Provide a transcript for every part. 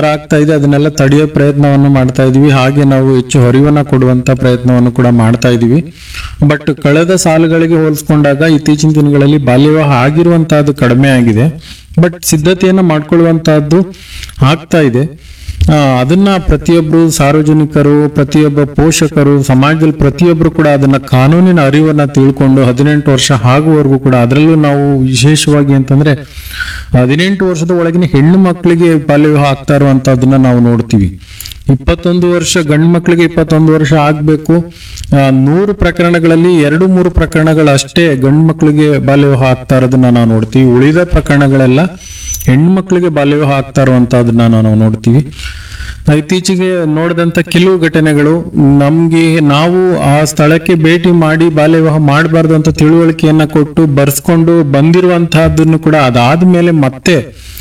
ಆಗ್ತಾ ಇದೆ ಅದನ್ನೆಲ್ಲ ತಡೆಯೋ ಪ್ರಯತ್ನವನ್ನು ಮಾಡ್ತಾ ಇದೀವಿ ಹಾಗೆ ನಾವು ಹೆಚ್ಚು ಹೊರಿವನ್ನ ಕೊಡುವಂತ ಪ್ರಯತ್ನವನ್ನು ಕೂಡ ಮಾಡ್ತಾ ಇದೀವಿ ಬಟ್ ಕಳೆದ ಸಾಲುಗಳಿಗೆ ಹೋಲಿಸ್ಕೊಂಡಾಗ ಇತ್ತೀಚಿನ ದಿನಗಳಲ್ಲಿ ಬಾಲ್ಯ ವಿವಾಹ ಆಗಿರುವಂತಹದ್ದು ಕಡಿಮೆ ಆಗಿದೆ ಬಟ್ ಸಿದ್ಧತೆಯನ್ನ ಮಾಡ್ಕೊಳ್ಳುವಂತಹದ್ದು ಆಗ್ತಾ ಇದೆ ಆ, ಅದನ್ನ ಪ್ರತಿಯೊಬ್ರು ಸಾರ್ವಜನಿಕರು ಪ್ರತಿಯೊಬ್ಬ ಪೋಷಕರು ಸಮಾಜದಲ್ಲಿ ಪ್ರತಿಯೊಬ್ರು ಕೂಡ ಅದನ್ನ ಕಾನೂನಿನ ಅರಿವನ್ನ ತಿಳ್ಕೊಂಡು ಹದಿನೆಂಟು ವರ್ಷ ಆಗುವವರೆಗೂ ಕೂಡ ಅದರಲ್ಲೂ ನಾವು ವಿಶೇಷವಾಗಿ ಅಂತಂದ್ರೆ ಹದಿನೆಂಟು ವರ್ಷದ ಒಳಗಿನ ಹೆಣ್ಣು ಮಕ್ಕಳಿಗೆ ಬಾಲ್ಯ ವಿವಾಹ ಆಗ್ತಾ ಇರುವಂತಹದನ್ನ ನಾವು ನೋಡ್ತೀವಿ ಇಪ್ಪತ್ತೊಂದು ವರ್ಷ ಗಂಡು ಮಕ್ಕಳಿಗೆ ಇಪ್ಪತ್ತೊಂದು ವರ್ಷ ಆಗ್ಬೇಕು ಆ, ನೂರು ಪ್ರಕರಣಗಳಲ್ಲಿ ಎರಡು ಮೂರು ಪ್ರಕರಣಗಳಷ್ಟೇ ಗಂಡು ಮಕ್ಕಳಿಗೆ ಬಾಲ್ಯ ವಿವಾಹ ಆಗ್ತಾ ಇರೋದನ್ನ ನಾವು ನೋಡ್ತೀವಿ ಉಳಿದ ಪ್ರಕರಣಗಳೆಲ್ಲ ಹೆಣ್ಣು ಮಕ್ಕಳಿಗೆ ಬಾಲ್ಯ ವಿವಾಹ ಆಗ್ತಾ ಇರುವಂತಹದನ್ನ ನಾವು ನೋಡ್ತೀವಿ ಇತ್ತೀಚೆಗೆ ನೋಡಿದಂತ ಕೆಲವು ಘಟನೆಗಳು ನಮ್ಗೆ ನಾವು ಆ ಸ್ಥಳಕ್ಕೆ ಭೇಟಿ ಮಾಡಿ ಬಾಲ್ಯ ವಿವಾಹ ಮಾಡಬಾರ್ದು ಅಂತ ತಿಳುವಳಿಕೆಯನ್ನ ಕೊಟ್ಟು ಬರ್ಸ್ಕೊಂಡು ಬಂದಿರುವಂತಹದ್ದನ್ನು ಕೂಡ ಅದಾದ್ಮೇಲೆ ಮತ್ತೆ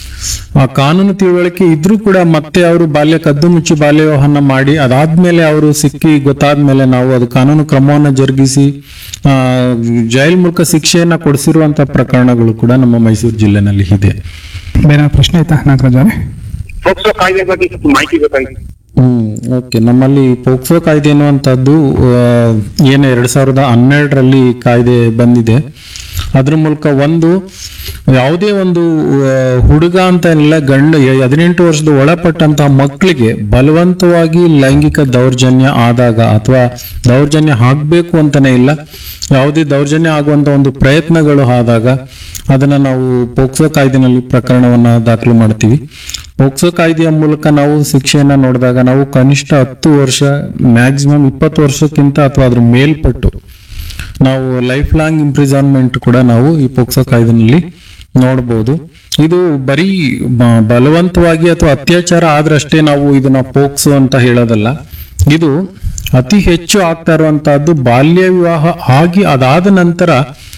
ಆ ಕಾನೂನು ತಿಳುವಳಿಕೆ ಇದ್ರೂ ಕೂಡ ಮತ್ತೆ ಅವರು ಬಾಲ್ಯ ಕದ್ದು ಮುಚ್ಚಿ ಬಾಲ್ಯ ವಿವಾಹನ ಮಾಡಿ ಅದಾದ್ಮೇಲೆ ಅವರು ಸಿಕ್ಕಿ ಗೊತ್ತಾದ್ಮೇಲೆ ನಾವು ಅದು ಕಾನೂನು ಕ್ರಮವನ್ನ ಜರುಗಿಸಿ ಆ ಜೈಲ್ ಮೂಲಕ ಶಿಕ್ಷೆಯನ್ನ ಕೊಡಿಸಿರುವಂತ ಪ್ರಕರಣಗಳು ಕೂಡ ನಮ್ಮ ಮೈಸೂರು ಜಿಲ್ಲೆನಲ್ಲಿ ಇದೆ ಬೇರೆ ಪ್ರಶ್ನೆ ಆಯ್ತಾ ನಾಗರಾಜ್ ಅವರೇ ಪೋಕ್ಸೋ ಕಾಯ್ದೆ ಬಗ್ಗೆ ಸ್ವಲ್ಪ ಮಾಹಿತಿ ಬೇಕಾಗಿತ್ತು ಹ್ಮ್ ಓಕೆ ನಮ್ಮಲ್ಲಿ ಪೋಕ್ಸೋ ಕಾಯ್ದೆ ಅನ್ನುವಂಥದ್ದು ಆ, ಏನು ಎರಡ್ ಸಾವಿರದ ಹನ್ನೆರಡರಲ್ಲಿ ಕಾಯ್ದೆ ಬಂದಿದೆ ಅದ್ರ ಮೂಲಕ ಒಂದು ಯಾವುದೇ ಒಂದು ಆ, ಹುಡುಗ ಅಂತ ಇಲ್ಲ ಗಂಡ ಯ- ಹದಿನೆಂಟು ವರ್ಷದ ಒಳಪಟ್ಟಂತಹ ಮಕ್ಕಳಿಗೆ ಬಲವಂತವಾಗಿ ಲೈಂಗಿಕ ದೌರ್ಜನ್ಯ ಆದಾಗ ಅಥವಾ ದೌರ್ಜನ್ಯ ಆಗ್ಬೇಕು ಅಂತಾನೆ ಇಲ್ಲ ಯಾವುದೇ ದೌರ್ಜನ್ಯ ಆಗುವಂತ ಒಂದು ಪ್ರಯತ್ನಗಳು ಆದಾಗ ಅದನ್ನ ನಾವು ಪೋಕ್ಸೋ ಕಾಯ್ದೆನಲ್ಲಿ ಪ್ರಕರಣವನ್ನ ದಾಖಲು ಮಾಡ್ತೀವಿ ಪೋಕ್ಸೋ ಕಾಯ್ದೆಯ ಮೂಲಕ ನಾವು ಶಿಕ್ಷೆಯನ್ನ ನೋಡಿದಾಗ ನಾವು ಕನಿಷ್ಠ ಹತ್ತು ವರ್ಷ ಮ್ಯಾಕ್ಸಿಮಮ್ ಇಪ್ಪತ್ತು ವರ್ಷಕ್ಕಿಂತ ಅಥವಾ ಅದ್ರ ಮೇಲ್ಪಟ್ಟು ನಾವು ಲೈಫ್ ಲಾಂಗ್ ಇಂಪ್ರಿಸನ್ಮೆಂಟ್ ಕೂಡ ನಾವು ಈ ಪೋಕ್ಸೋ ಕಾಯ್ದೆನಲ್ಲಿ ನೋಡಬಹುದು ಇದು ಬರೀ ಬ- ಬಲವಂತವಾಗಿ ಅಥವಾ ಅತ್ಯಾಚಾರ ಆದ್ರಷ್ಟೇ ನಾವು ಇದನ್ನ ಪೋಕ್ಸೋ ಅಂತ ಹೇಳೋದಲ್ಲ ಇದು ಅತಿ ಹೆಚ್ಚು ಆಗ್ತಾ ಇರುವಂತಹದ್ದು ಬಾಲ್ಯ ವಿವಾಹ ಆಗಿ ಅದಾದ ನಂತರ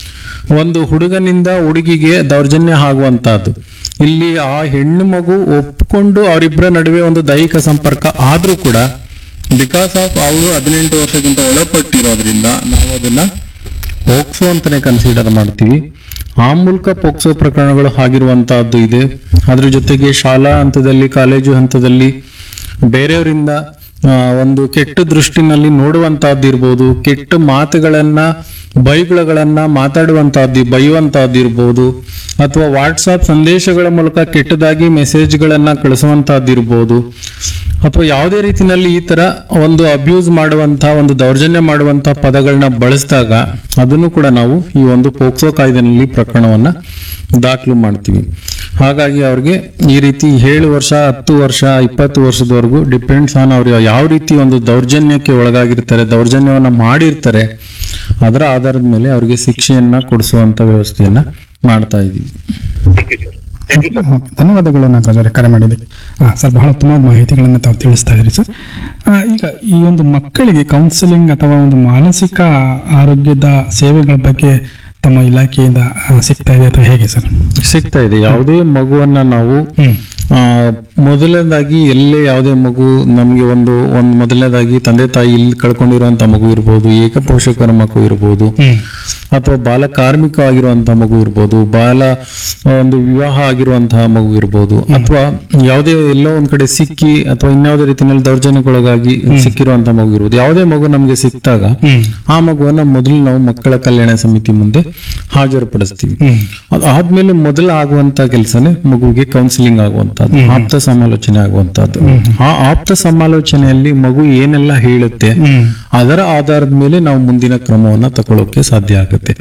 ಒಂದು ಹುಡುಗನಿಂದ ಹುಡುಗಿಗೆ ದೌರ್ಜನ್ಯ ಆಗುವಂತಹದ್ದು ಇಲ್ಲಿ ಆ ಹೆಣ್ಣು ಮಗು ಒಪ್ಕೊಂಡು ಅವರಿಬ್ಬರ ನಡುವೆ ಒಂದು ದೈಹಿಕ ಸಂಪರ್ಕ ಆದ್ರೂ ಕೂಡ ಬಿಕಾಸ್ ಆಫ್ ಅವರು ಹದಿನೆಂಟು ವರ್ಷಕ್ಕಿಂತ ಒಳಪಟ್ಟಿರೋದ್ರಿಂದ ನಾವು ಅದನ್ನ ಪೋಕ್ಸೋ ಅಂತಾನೆ ಕನ್ಸಿಡರ್ ಮಾಡ್ತೀವಿ ಆ ಮೂಲಕ ಪೋಕ್ಸೋ ಪ್ರಕರಣಗಳು ಆಗಿರುವಂತಹದ್ದು ಇದೆ ಅದ್ರ ಜೊತೆಗೆ ಶಾಲಾ ಹಂತದಲ್ಲಿ ಕಾಲೇಜು ಹಂತದಲ್ಲಿ ಬೇರೆಯವರಿಂದ ಆ, ಒಂದು ಕೆಟ್ಟ ದೃಷ್ಟಿನಲ್ಲಿ ನೋಡುವಂತಹದ್ದು ಇರ್ಬೋದು ಕೆಟ್ಟ ಮಾತುಗಳನ್ನ ಬೈಗುಳಗಳನ್ನ ಮಾತಾಡುವಂತಹದ್ದು ಬೈಯುವಂತಹದ್ದು ಇರ್ಬೋದು ಅಥವಾ ವಾಟ್ಸಾಪ್ ಸಂದೇಶಗಳ ಮೂಲಕ ಕೆಟ್ಟದಾಗಿ ಮೆಸೇಜ್ಗಳನ್ನ ಕಳಿಸುವಂತಹದ್ದು ಇರ್ಬೋದು ಅಥವಾ ಯಾವುದೇ ರೀತಿನಲ್ಲಿ ಈ ತರ ಒಂದು ಅಬ್ಯೂಸ್ ಮಾಡುವಂತಹ ಒಂದು ದೌರ್ಜನ್ಯ ಮಾಡುವಂತಹ ಪದಗಳನ್ನ ಬಳಸಿದಾಗ ಅದನ್ನು ಕೂಡ ನಾವು ಈ ಒಂದು ಪೋಕ್ಸೋ ಕಾಯ್ದೆನಲ್ಲಿ ಪ್ರಕರಣವನ್ನ ದಾಖಲು ಮಾಡ್ತೀವಿ ಹಾಗಾಗಿ ಅವ್ರಿಗೆ ಈ ರೀತಿ ಏಳು ವರ್ಷ ಹತ್ತು ವರ್ಷ ಇಪ್ಪತ್ತು ವರ್ಷದವರೆಗೂ ಡಿಪೆಂಡ್ಸ್ ಆನ್ ಅವ್ರು ಯಾವ ರೀತಿ ಒಂದು ದೌರ್ಜನ್ಯಕ್ಕೆ ಒಳಗಾಗಿರ್ತಾರೆ ದೌರ್ಜನ್ಯವನ್ನ ಮಾಡಿರ್ತಾರೆ ಅದರ ಆಧಾರದ ಮೇಲೆ ಅವರಿಗೆ ಶಿಕ್ಷೆಯನ್ನ ಕೊಡಿಸುವಂತ ವ್ಯವಸ್ಥೆಯನ್ನ ಮಾಡ್ತಾ ಇದೀವಿ thank you sir thank you sir okay, ಧನ್ಯವಾದಗಳು ನಾಗರಾಜ್ ಅವರೇ ಕರೆ ಮಾಡಿದ್ದಕ್ಕೆ ಹಾಂ ಸರ್ ಬಹಳ ತುಂಬ ಮಾಹಿತಿಗಳನ್ನು ತಾವು ತಿಳಿಸ್ತಾ ಇದ್ರಿ ಸರ್ ಆ, ಈಗ ಈ ಒಂದು ಮಕ್ಕಳಿಗೆ ಕೌನ್ಸಿಲಿಂಗ್ ಅಥವಾ ಒಂದು ಮಾನಸಿಕ ಆರೋಗ್ಯದ ಸೇವೆಗಳ ಬಗ್ಗೆ ತಮ್ಮ ಇಲಾಖೆಯಿಂದ ಆ, ಸಿಗ್ತಾ ಇದೆ ಅಥವಾ ಹೇಗೆ ಸರ್ ಸಿಗ್ತಾ ಇದೆ ಯಾವುದೇ ಮಗುವನ್ನ ನಾವು ಹ್ಮ್ ಆ, ಮೊದಲನೇದಾಗಿ ಎಲ್ಲೇ ಯಾವುದೇ ಮಗು ನಮಗೆ ಒಂದು ಒಂದು ಮೊದಲನೇದಾಗಿ ತಂದೆ ತಾಯಿ ಇಲ್ಲಿ ಕಳ್ಕೊಂಡಿರುವಂತ ಮಗು ಇರ್ಬೋದು ಏಕ ಪೋಷಕರ ಮಗು ಇರ್ಬೋದು ಹ್ಮ್ ಅಥವಾ ಬಾಲ ಕಾರ್ಮಿಕ ಆಗಿರುವಂತಹ ಮಗು ಇರ್ಬೋದು ಬಾಲ ಆ, ಒಂದು ವಿವಾಹ ಆಗಿರುವಂತಹ ಮಗು ಇರ್ಬೋದು ಅಥವಾ ಯಾವುದೇ ಎಲ್ಲೋ ಒಂದ್ ಕಡೆ ಸಿಕ್ಕಿ ಅಥವಾ ಇನ್ಯಾವುದೇ ರೀತಿಯಲ್ಲಿ ದೌರ್ಜನ್ಯಕ್ಕೊಳಗಾಗಿ ಸಿಕ್ಕಿರುವಂತಹ ಮಗು ಇರ್ಬೋದು ಯಾವುದೇ ಮಗು ನಮ್ಗೆ ಸಿಕ್ಕಿದಾಗ ಹ್ಮ್ ಆ ಮಗುವನ್ನ ಮೊದಲು ನಾವು ಮಕ್ಕಳ ಕಲ್ಯಾಣ ಸಮಿತಿ ಮುಂದೆ ಹಾಜರುಪಡಿಸ್ತೀವಿ ಹ್ಮ್ ಅದಾದ್ಮೇಲೆ ಮೊದಲು ಆಗುವಂತ ಕೆಲಸನೇ ಮಗುವಿಗೆ ಕೌನ್ಸಿಲಿಂಗ್ ಆಗುವಂತದ್ದು ಆಪ್ತ ಸಮಾಲೋಚನೆ ಆಗುವಂತದ್ದು ಆ ಆಪ್ತ ಸಮಾಲೋಚನೆಯಲ್ಲಿ ಮಗು ಏನೆಲ್ಲ ಹೇಳುತ್ತೆ ಹ್ಮ್ ಅದರ ಆಧಾರದ ಮೇಲೆ ನಾವು ಮುಂದಿನ ಕ್ರಮವನ್ನ ತಗೊಳ್ಳೋಕೆ ಸಾಧ್ಯ ಆಗುತ್ತೆ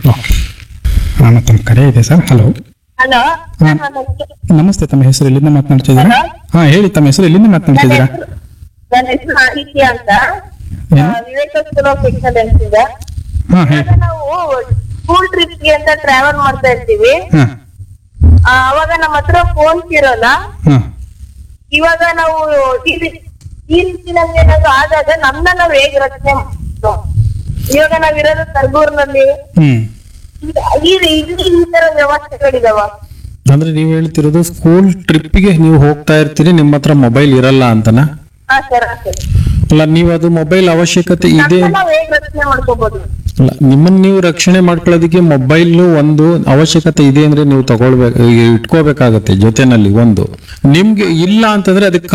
ಹಾಂ ತಮ್ಮ ಕರೆ ಇದೆ ಸರ್ ಹಲೋ ಹಲೋ ಹಾಂ ನಮಸ್ತೆ ತಮ್ಮ ಹೆಸರು ಎಲ್ಲಿಂದ ಮಾತನಾಡ್ತಾ ಇದ್ದೀರಾ ಹಾಂ ಹೇಳಿ ತಮ್ಮ ಹೆಸರು ಎಲ್ಲಿಂದ ಮಾತನಾಡ್ತಾ ಇದ್ದೀರಾ ನನ್ನ ಹೆಸರು ಆದಿತ್ಯ ಅಂತ ಏನು? ಆ, ವಿವೇಕ ಸ್ಕೂಲ್ ಆಫ್ ಎಕ್ಸಲೆನ್ಸ್ ಇದೆ ಹಾಂ ಹೇಳಿ ಇವಾಗ ನಾವು ಸ್ಕೂಲ್ ಟ್ರಿಪ್ ಗೆ ಅಂತ ಟ್ರಾವೆಲ್ ಮಾಡ್ತಾ ಇರ್ತೀವಿ ಹಾಂ ಆ, ಅವಾಗ ನಮ್ಮ ಹತ್ರ ಫೋನ್ಸ್ ಇರೋಲ್ಲ ಹಾಂ ಇವಾಗ ನಾವು ಈ ರೀತಿ ಈ ರೀತಿ ನಮ್ಗೆ ಏನಾದ್ರು ಆದಾಗ ನಮ್ನ ನಾವ್ ಹೇಗ್ ರಕ್ಷಣೆ ಮಾಡ್ಬೇಕು? ಇವಾಗ ನಾವಿರೋದು ಕರ್ಗೂರ್ನಲ್ಲಿ ಹ್ಮ್ ಈ ಇಲ್ಲಿ ಈ ತರ ವ್ಯವಸ್ಥೆಗಳಿದಾವ ಅಂದ್ರೆ ನೀವು ಹೇಳ್ತಿರೋದು ಸ್ಕೂಲ್ ಟ್ರಿಪ್ಗೆ ನೀವು ಹೋಗ್ತಾ ಇರ್ತೀರಿ ನಿಮ್ಮ ಹತ್ರ ಮೊಬೈಲ್ ಇರಲ್ಲ ಅಂತನಾ ಹಾ ಸರ್ ಸರ್ ಅಲ್ಲ ನೀವು ಅದು ಮೊಬೈಲ್ ಅವಶ್ಯಕತೆ ಇದೆ ನಮ್ನ ನಾವ್ ಹೇಗ್ ರಕ್ಷಣೆ ಮಾಡ್ಕೋಬಹುದು ಅಲ್ಲ ನಿಮ್ಮನ್ನ ನೀವು ರಕ್ಷಣೆ ಮಾಡ್ಕೊಳ್ಳೋದಕ್ಕೆ ಮೊಬೈಲ್ ಒಂದು ಅವಶ್ಯಕತೆ ಇದೆ ಅಂದ್ರೆ ನೀವು ತಗೊಳ್ಬೇಕು ಇಟ್ಕೋಬೇಕಾಗತ್ತೆ ಜೊತೆನಲ್ಲಿ ಒಂದು ನಿಮ್ಗೆ ಇಲ್ಲ ಅಂತಂದ್ರೆ ಅದಕ್ಕೆ